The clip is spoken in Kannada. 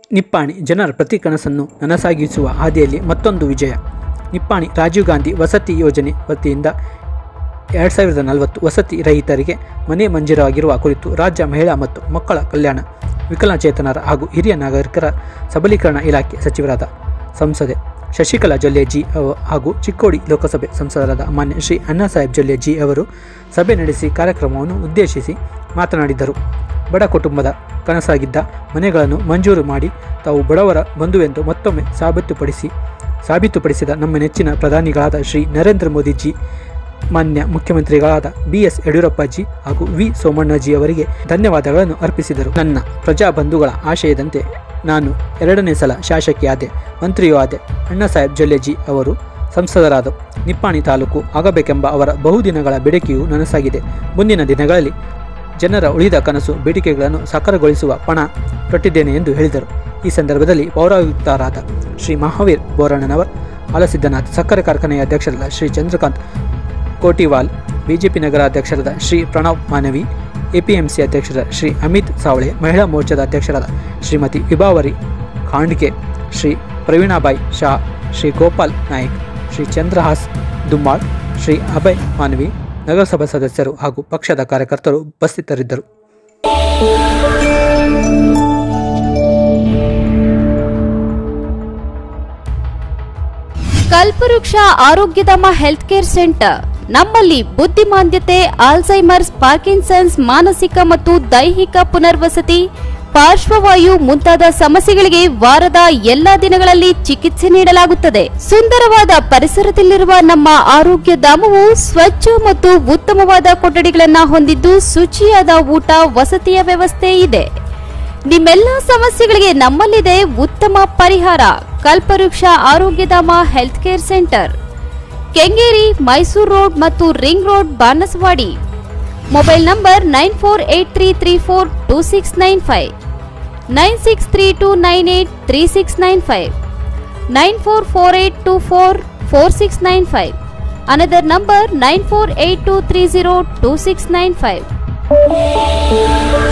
ನಿಪ್ಪಾಣಿ ಜನರ ಪ್ರತಿ ಕನಸನ್ನು ನನಸಾಗಿಸುವ ಹಾದಿಯಲ್ಲಿ ಮತ್ತೊಂದು ವಿಜಯ ನಿಪ್ಪಾಣಿ ರಾಜೀವ್ ಗಾಂಧಿ ವಸತಿ ಯೋಜನೆ ವತಿಯಿಂದ ಎರಡು ಸಾವಿರದ ನಲವತ್ತು ವಸತಿ ರಹಿತರಿಗೆ ಮನೆ ಮಂಜೂರಾಗಿರುವ ಕುರಿತು ರಾಜ್ಯ ಮಹಿಳಾ ಮತ್ತು ಮಕ್ಕಳ ಕಲ್ಯಾಣ ವಿಕಲಚೇತನರ ಹಾಗೂ ಹಿರಿಯ ನಾಗರಿಕರ ಸಬಲೀಕರಣ ಇಲಾಖೆ ಸಚಿವರಾದ ಸಂಸದೆ ಶಶಿಕಲಾ ಜೊಲ್ಲೆ ಜಿ ಅವ ಹಾಗೂ ಚಿಕ್ಕೋಡಿ ಲೋಕಸಭೆ ಸಂಸದರಾದ ಮಾನ್ಯ ಶ್ರೀ ಅಣ್ಣಾಸಾಹೇಬ್ ಜೊಲ್ಲೆ ಜಿ ಅವರು ಸಭೆ ನಡೆಸಿ ಕಾರ್ಯಕ್ರಮವನ್ನು ಉದ್ದೇಶಿಸಿ ಮಾತನಾಡಿದರು ಬಡ ಕುಟುಂಬದ ಕನಸಾಗಿದ್ದ ಮನೆಗಳನ್ನು ಮಂಜೂರು ಮಾಡಿ ತಾವು ಬಡವರ ಬಂಧುವೆಂದು ಮತ್ತೊಮ್ಮೆ ಸಾಬೀತುಪಡಿಸಿ ಸಾಬೀತುಪಡಿಸಿದ ನಮ್ಮ ನೆಚ್ಚಿನ ಪ್ರಧಾನಿಗಳಾದ ಶ್ರೀ ನರೇಂದ್ರ ಮೋದಿಜಿ ಮಾನ್ಯ ಮುಖ್ಯಮಂತ್ರಿಗಳಾದ ಬಿ ಎಸ್ ಯಡಿಯೂರಪ್ಪಜಿ ಹಾಗೂ ವಿ ಸೋಮಣ್ಣಜಿ ಅವರಿಗೆ ಧನ್ಯವಾದಗಳನ್ನು ಅರ್ಪಿಸಿದರು ನನ್ನ ಪ್ರಜಾ ಬಂಧುಗಳ ಆಶಯದಂತೆ ನಾನು ಎರಡನೇ ಸಲ ಶಾಸಕಿಯಾದೆ ಮಂತ್ರಿಯೂ ಆದೆ ಅಣ್ಣಾಸಾಹೇಬ್ ಜೊಲ್ಲೆಜಿ ಅವರು ಸಂಸದರಾದ ನಿಪ್ಪಾಣಿ ತಾಲೂಕು ಆಗಬೇಕೆಂಬ ಅವರ ಬಹುದಿನಗಳ ಬೇಡಿಕೆಯು ನನಸಾಗಿದೆ ಮುಂದಿನ ದಿನಗಳಲ್ಲಿ ಜನರ ಉಳಿದ ಕನಸು ಬೇಡಿಕೆಗಳನ್ನು ಸಾಕಾರಗೊಳಿಸುವ ಪಣ ತೊಟ್ಟಿದ್ದೇನೆ ಎಂದು ಹೇಳಿದರು ಈ ಸಂದರ್ಭದಲ್ಲಿ ಪೌರಾಯುಕ್ತರಾದ ಶ್ರೀ ಮಹಾವೀರ್ ಬೋರಣ್ಣನವರ್ ಆಲಸಿದ್ದನಾಥ್ ಸಕ್ಕರೆ ಕಾರ್ಖಾನೆಯ ಅಧ್ಯಕ್ಷರಾದ ಶ್ರೀ ಚಂದ್ರಕಾಂತ್ ಕೋಟಿವಾಲ್ ಬಿಜೆಪಿ ನಗರಾಧ್ಯಕ್ಷರಾದ ಶ್ರೀ ಪ್ರಣವ್ ಮಾನವಿ ಎಪಿಎಂಸಿ ಅಧ್ಯಕ್ಷರಾದ ಶ್ರೀ ಅಮಿತ್ ಸಾವಳೆ ಮಹಿಳಾ ಮೋರ್ಚಾದ ಅಧ್ಯಕ್ಷರಾದ ಶ್ರೀಮತಿ ವಿಭಾವರಿ ಖಾಂಡ್ಕೆ ಶ್ರೀ ಪ್ರವೀಣಾಬಾಯಿ ಶಾ ಶ್ರೀ ಗೋಪಾಲ್ ನಾಯ್ಕ್ ಶ್ರೀ ಚಂದ್ರಹಾಸ್ ದುಮ್ಮಾಳ್ ಶ್ರೀ ಅಭಯ್ ಮಾನವಿ ನಗರಸಭಾ ಸದಸ್ಯರು ಹಾಗೂ ಪಕ್ಷದ ಕಾರ್ಯಕರ್ತರು ಉಪಸ್ಥಿತರಿದ್ದರು ಕಲ್ಪವೃಕ್ಷ ಆರೋಗ್ಯಧಾಮ ಹೆಲ್ತ್ ಕೇರ್ ಸೆಂಟರ್ ನಮ್ಮಲ್ಲಿ ಬುದ್ಧಿಮಾಂದ್ಯತೆ ಆಲ್ಝೈಮರ್ಸ್ ಪಾರ್ಕಿನ್ಸನ್ಸ್ ಮಾನಸಿಕ ಮತ್ತು ದೈಹಿಕ ಪುನರ್ವಸತಿ ಪಾರ್ಶ್ವವಾಯು ಮುಂತಾದ ಸಮಸ್ಯೆಗಳಿಗೆ ವಾರದ ಎಲ್ಲಾ ದಿನಗಳಲ್ಲಿ ಚಿಕಿತ್ಸೆ ನೀಡಲಾಗುತ್ತದೆ ಸುಂದರವಾದ ಪರಿಸರದಲ್ಲಿರುವ ನಮ್ಮ ಆರೋಗ್ಯ ಧಾಮವು ಸ್ವಚ್ಛ ಮತ್ತು ಉತ್ತಮವಾದ ಕೊಠಡಿಗಳನ್ನು ಹೊಂದಿದ್ದು ಶುಚಿಯಾದ ಊಟ ವಸತಿಯ ವ್ಯವಸ್ಥೆ ಇದೆ ನಿಮ್ಮೆಲ್ಲ ಸಮಸ್ಯೆಗಳಿಗೆ ನಮ್ಮಲ್ಲಿದೆ ಉತ್ತಮ ಪರಿಹಾರ Kalpavriksha Arogyadhama health care centre Kengeri Mysuru road ಮತ್ತು ring road Banaswadi mobile number nine four eight three three four two six nine five nine six three two nine eight three six nine five nine four four eight two four four six nine five another number nine four eight two three zero two six nine five